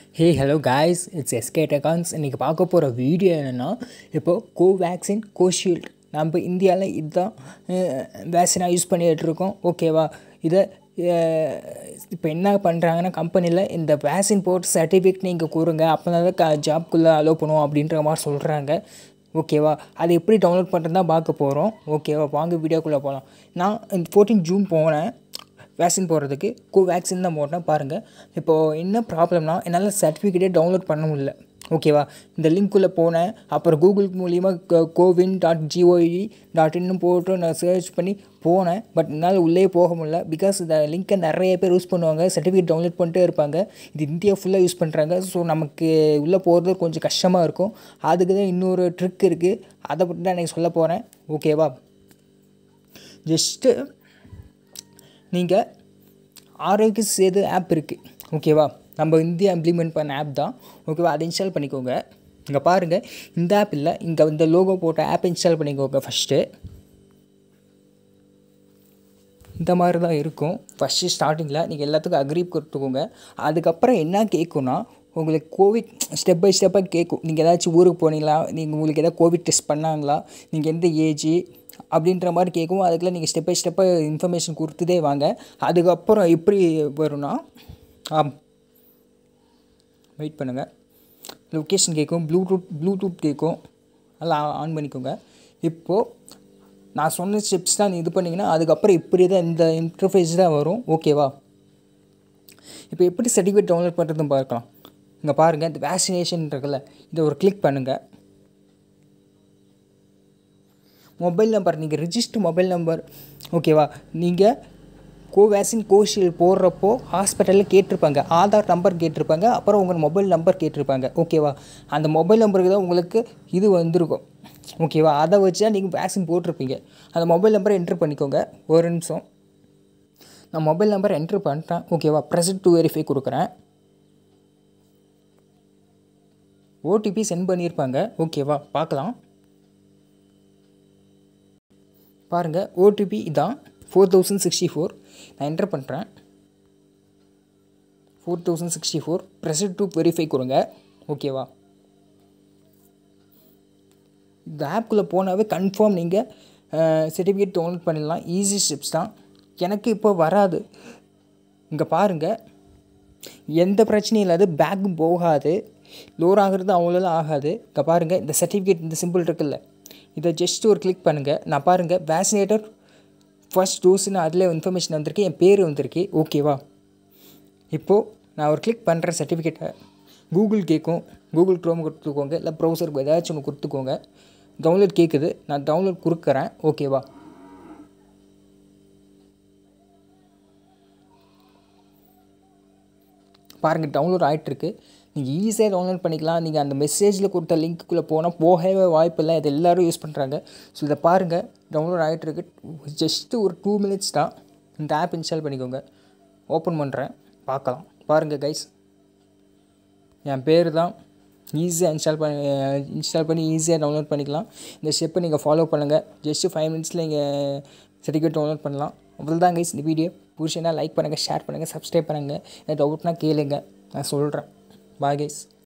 hey hello guys it's SK டெகான்ஸ் இன்றைக்கி பார்க்க போகிற வீடியோ என்னென்னா இப்போது கோவேக்சின் கோஷீல்டு நம்ம இந்தியாவில் இதுதான் வேக்சினாக யூஸ் பண்ணிகிட்டு இருக்கோம் ஓகேவா இதை இப்போ என்ன பண்ணுறாங்கன்னா கம்பெனியில் இந்த வேக்சின் போட்டு சர்டிஃபிகேட் நீங்கள் கூறுங்க அப்போ தான் க ஜாப்குள்ளே அலோவ் பண்ணுவோம் அப்படின்ற மாதிரி சொல்கிறாங்க ஓகேவா அது எப்படி டவுன்லோட் பண்ணுறது தான் பார்க்க போகிறோம் ஓகேவா வாங்க வீடியோக்குள்ளே போகலாம் நான் ஃபோர்டீன் ஜூன் போனேன் வேக்சின் போடுறதுக்கு கோவேக்சின் தான் போட்டேன் பாருங்கள் இப்போது என்ன ப்ராப்ளம்னா என்னால் சர்டிஃபிகேட்டே டவுன்லோட் பண்ண முடியல ஓகேவா இந்த லிங்க்குள்ளே போனேன் அப்புறம் கூகுள் மூலியமாக கோவின் டாட் ஜிஓஇ டாட் இன்னு போட்டு நான் சர்ச் பண்ணி போனேன் பட் என்னால் உள்ளே போக முடியல பிகாஸ் இந்த லிங்க்கை நிறைய பேர் யூஸ் பண்ணுவாங்க சர்டிஃபிகேட் டவுன்லோட் பண்ணிட்டே இருப்பாங்க இது இந்தியா ஃபுல்லாக யூஸ் பண்ணுறாங்க ஸோ நமக்கு உள்ளே போகிறது கொஞ்சம் கஷ்டமாக இருக்கும் அதுக்கு தான் இன்னொரு ட்ரிக் இருக்குது அதை பற்றி தான் எனக்கு சொல்ல போகிறேன் ஓகேவா ஜஸ்ட்டு நீங்கள் ஆரோக்கிய சேது ஆப் இருக்குது ஓகேவா நம்ம இந்தியா இம்ப்ளிமெண்ட் பண்ண ஆப் தான் ஓகேவா அதை இன்ஸ்டால் பண்ணிக்கோங்க இங்கே பாருங்கள் இந்த ஆப் இல்லை இங்கே இந்த லோகோ போட்ட ஆப் இன்ஸ்டால் பண்ணிக்கோங்க ஃபஸ்ட்டு இந்த மாதிரி தான் இருக்கும் ஃபஸ்ட்டு ஸ்டார்டிங்கில் நீங்கள் எல்லாத்துக்கும் அக்ரி கொடுத்துக்கோங்க அதுக்கப்புறம் என்ன கேட்கும்னா உங்களுக்கு கோவிட் ஸ்டெப் பை ஸ்டெப்பாக கேட்கும் நீங்கள் ஏதாச்சும் ஊருக்கு போனீங்களா நீங்கள் உங்களுக்கு எதாவது கோவிட் டெஸ்ட் பண்ணாங்களா நீங்கள் எந்த ஏஜ் அப்படின்ற மாதிரி கேட்கும் அதுக்குள்ள நீங்கள் ஸ்டெப் பை ஸ்டெப்பாக இன்ஃபர்மேஷன் கொடுத்துட்டே வாங்க அதுக்கப்புறம் எப்படி வரும்னா ஆம் வெயிட் பண்ணுங்கள் லொக்கேஷன் கேட்கும் ப்ளூடூத் ப்ளூடூத் கேட்கும் அதெல்லாம் ஆன் பண்ணிக்கோங்க இப்போது நான் சொன்ன ஸ்டெப்ஸ் தான் இது பண்ணிங்கன்னா அதுக்கப்புறம் இப்படி தான் இந்த இன்டர்ஃபேஸ் தான் வரும் ஓகேவா இப்போ எப்படி சர்டிஃபிகேட் டவுன்லோட் பண்ணுறதுன்னு பார்க்கலாம் இங்கே பாருங்கள் இந்த வேக்சினேஷன் இருக்குல்ல இதை ஒரு கிளிக் பண்ணுங்கள் மொபைல் நம்பர் நீங்கள் ரிஜிஸ்டர் மொபைல் நம்பர் ஓகேவா நீங்கள் கோவேக்சின் கோஷீல்டு போடுறப்போ ஹாஸ்பிட்டலில் கேட்டிருப்பாங்க ஆதார் நம்பர் கேட்டிருப்பாங்க அப்புறம் உங்கள் மொபைல் நம்பர் கேட்டிருப்பாங்க ஓகேவா அந்த மொபைல் நம்பருக்கு தான் உங்களுக்கு இது வந்திருக்கும் ஓகேவா அதை வச்சு தான் நீங்கள் வேக்சின் போட்டிருப்பீங்க அந்த மொபைல் நம்பரை என்ட்ரு பண்ணிக்கோங்க ஒரு நிமிஷம் நான் மொபைல் நம்பர் என்ட்ரு பண்ணிட்டேன் ஓகேவா ப்ரெசன்ட் டு வெரிஃபை கொடுக்குறேன் ஓடிபி சென்ட் பண்ணியிருப்பாங்க ஓகேவா பார்க்கலாம் பாருங்கள் ஓடிபி இதான் ஃபோர் தௌசண்ட் சிக்ஸ்டி ஃபோர் நான் என்டர் பண்ணுறேன் four thousand sixty four present to verify கொடுங்க ஓகேவா இந்த ஆப்குள்ளே போனாவே கன்ஃபார்ம் நீங்கள் சர்டிஃபிகேட் டவுன்லோட் பண்ணிடலாம் ஈஸி ஸ்டெப்ஸ் தான் எனக்கு இப்போ வராது இங்கே பாருங்கள் எந்த பிரச்சனையும் இல்லாது பேக்கும் போகாது லோர் ஆகிறது அவங்களால ஆகாது இங்கே பாருங்கள் இந்த சர்டிஃபிகேட் இந்த சிம்பிள் இருக்குல்ல இதை ஜஸ்ட் ஒரு கிளிக் பண்ணுங்கள் நான் பாருங்கள் வேக்சினேட்டர் ஃபர்ஸ்ட் டோஸ்னு அதில் இன்ஃபர்மேஷன் வந்திருக்கு என் பேர் வந்திருக்கு ஓகேவா இப்போது நான் ஒரு கிளிக் பண்ணுற சர்டிஃபிகேட்டை கூகுள் கேட்கும் கூகுள் க்ரோம் கொடுத்துக்கோங்க இல்லை ப்ரௌசருக்கு ஏதாச்சும் ஒன்று கொடுத்துக்கோங்க டவுன்லோட் கேட்குது நான் டவுன்லோட் கொடுக்குறேன் ஓகேவா பாருங்கள் டவுன்லோட் ஆகிட்டுருக்கு நீங்கள் ஈஸியாக டவுன்லோட் பண்ணிக்கலாம் நீங்கள் அந்த மெசேஜில் கொடுத்த லிங்க்குள்ளே போனால் போகவே வாய்ப்பு இல்லை இது எல்லோரும் யூஸ் பண்ணுறாங்க ஸோ இதை பாருங்கள் டவுன்லோட் ஆகிட்டுருக்கு ஜஸ்ட்டு ஒரு டூ மினிட்ஸ் தான் இந்த ஆப் இன்ஸ்டால் பண்ணிக்கோங்க ஓப்பன் பண்ணுறேன் பார்க்கலாம் பாருங்கள் கைஸ் என் பேர் தான் ஈஸியாக இன்ஸ்டால் பண்ணி இன்ஸ்டால் பண்ணி ஈஸியாக டவுன்லோட் பண்ணிக்கலாம் இந்த ஸ்டெப்பை நீங்கள் ஃபாலோ பண்ணுங்கள் ஜஸ்ட்டு ஃபைவ் மினிட்ஸில் நீங்கள் சர்டிஃபிகேட் டவுன்லோட் பண்ணலாம் அவ்வளோதான் கைஸ் இந்த வீடியோ பிடிச்சிருந்தா லைக் பண்ணுங்கள் ஷேர் பண்ணுங்கள் சப்ஸ்கிரைப் பண்ணுங்கள் ஏதாவது டவுட்னா கேளுங்க நான் சொல்கிறேன் பாய் கைஸ்